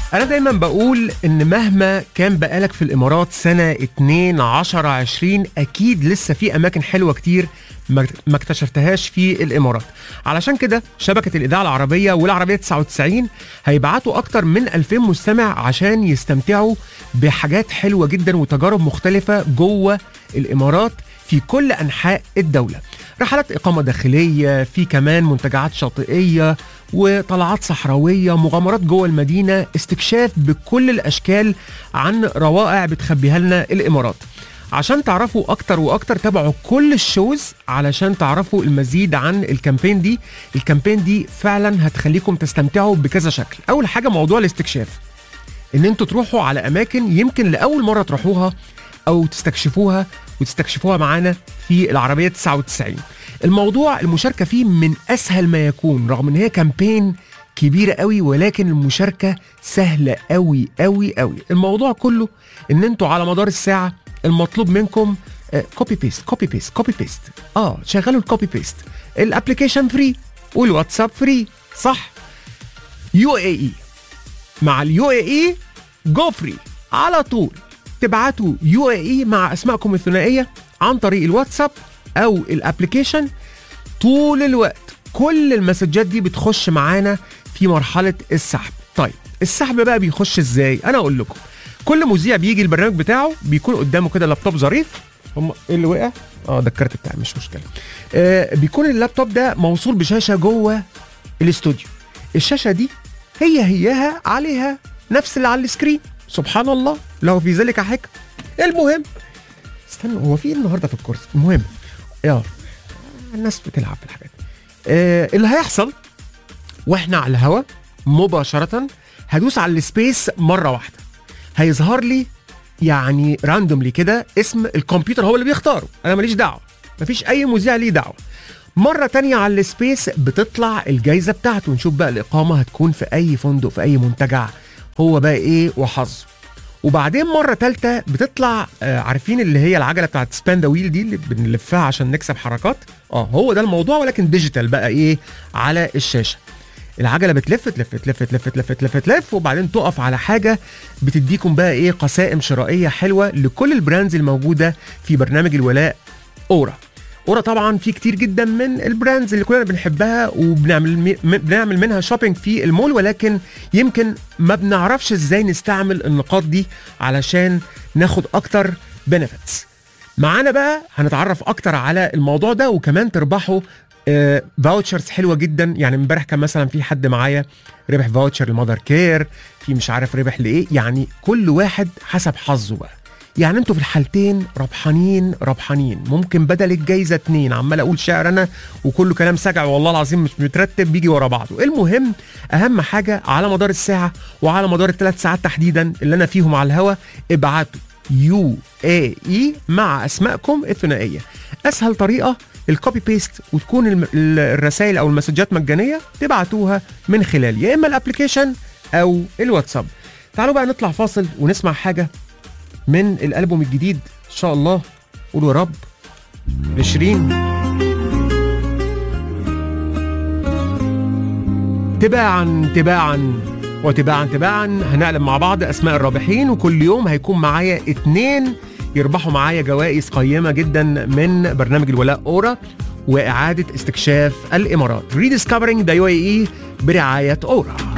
أنا دايما بقول إن مهما كان بقالك في الإمارات سنة 2 10 20 أكيد لسه في أماكن حلوة كتير ما ما اكتشفتهاش في الإمارات علشان كده شبكة الإذاعة العربية والعربية 99 هيبعتوا أكتر من 2000 مستمع عشان يستمتعوا بحاجات حلوة جدا وتجارب مختلفة جوه الإمارات في كل أنحاء الدولة رحلات إقامة داخلية في كمان منتجعات شاطئية وطلعات صحراوية مغامرات جوه المدينة استكشاف بكل الأشكال عن روائع بتخبيها لنا الإمارات عشان تعرفوا أكتر وأكتر تابعوا كل الشوز علشان تعرفوا المزيد عن الكامبين دي الكامبين دي فعلا هتخليكم تستمتعوا بكذا شكل أول حاجة موضوع الاستكشاف ان انتوا تروحوا على اماكن يمكن لاول مره تروحوها او تستكشفوها وتستكشفوها معانا في العربيه 99 الموضوع المشاركه فيه من اسهل ما يكون رغم ان هي كامبين كبيره قوي ولكن المشاركه سهله قوي قوي قوي الموضوع كله ان انتوا على مدار الساعه المطلوب منكم كوبي بيست كوبي بيست كوبي بيست اه شغلوا الكوبي بيست الابلكيشن فري والواتساب فري صح يو اي اي مع اليو اي اي جو فري على طول تبعتوا يو اي اي مع اسمائكم الثنائيه عن طريق الواتساب او الابلكيشن طول الوقت كل المسجات دي بتخش معانا في مرحله السحب طيب السحب بقى بيخش ازاي انا اقول لكم كل مذيع بيجي البرنامج بتاعه بيكون قدامه كده لابتوب ظريف هم ايه اللي وقع اه ده الكارت بتاعي مش مشكله آه بيكون اللابتوب ده موصول بشاشه جوه الاستوديو الشاشه دي هي هياها عليها نفس اللي على السكرين سبحان الله له في ذلك حكم المهم استنى هو في ايه النهارده في الكورس المهم اه الناس بتلعب في الحاجات آه اللي هيحصل واحنا على الهوا مباشره هدوس على السبيس مره واحده هيظهر لي يعني راندوملي كده اسم الكمبيوتر هو اللي بيختاره انا ماليش دعوه مفيش اي مذيع ليه دعوه مرة تانية على السبيس بتطلع الجايزة بتاعته نشوف بقى الإقامة هتكون في أي فندق في أي منتجع هو بقى إيه وحظه وبعدين مرة تالتة بتطلع آه عارفين اللي هي العجلة بتاعت سبان ذا ويل دي اللي بنلفها عشان نكسب حركات اه هو ده الموضوع ولكن ديجيتال بقى إيه على الشاشة العجله بتلف تلف تلف تلف تلف تلف تلف وبعدين تقف على حاجه بتديكم بقى ايه قسائم شرائيه حلوه لكل البراندز الموجوده في برنامج الولاء اورا اورا طبعا في كتير جدا من البراندز اللي كلنا بنحبها وبنعمل بنعمل منها شوبينج في المول ولكن يمكن ما بنعرفش ازاي نستعمل النقاط دي علشان ناخد اكتر بنفيتس معانا بقى هنتعرف اكتر على الموضوع ده وكمان تربحوا فاوتشرز حلوه جدا يعني امبارح كان مثلا في حد معايا ربح فاوتشر لمادر كير في مش عارف ربح لايه يعني كل واحد حسب حظه بقى يعني انتوا في الحالتين ربحانين ربحانين ممكن بدل الجايزه اتنين عمال اقول شعر انا وكله كلام سجع والله العظيم مش مترتب بيجي ورا بعضه المهم اهم حاجه على مدار الساعه وعلى مدار الثلاث ساعات تحديدا اللي انا فيهم على الهوا ابعتوا يو اي اي مع اسمائكم الثنائيه اسهل طريقه الكوبي بيست وتكون الرسائل او المسجات مجانيه تبعتوها من خلال يا اما الابلكيشن او الواتساب تعالوا بقى نطلع فاصل ونسمع حاجه من الالبوم الجديد ان شاء الله قولوا يا رب لشيرين تباعا تباعا وتباعا تباعا هنعلم مع بعض اسماء الرابحين وكل يوم هيكون معايا اتنين يربحوا معايا جوائز قيمة جدا من برنامج الولاء أورا وإعادة استكشاف الإمارات ريديسكفرينج ذا يو اي برعاية أورا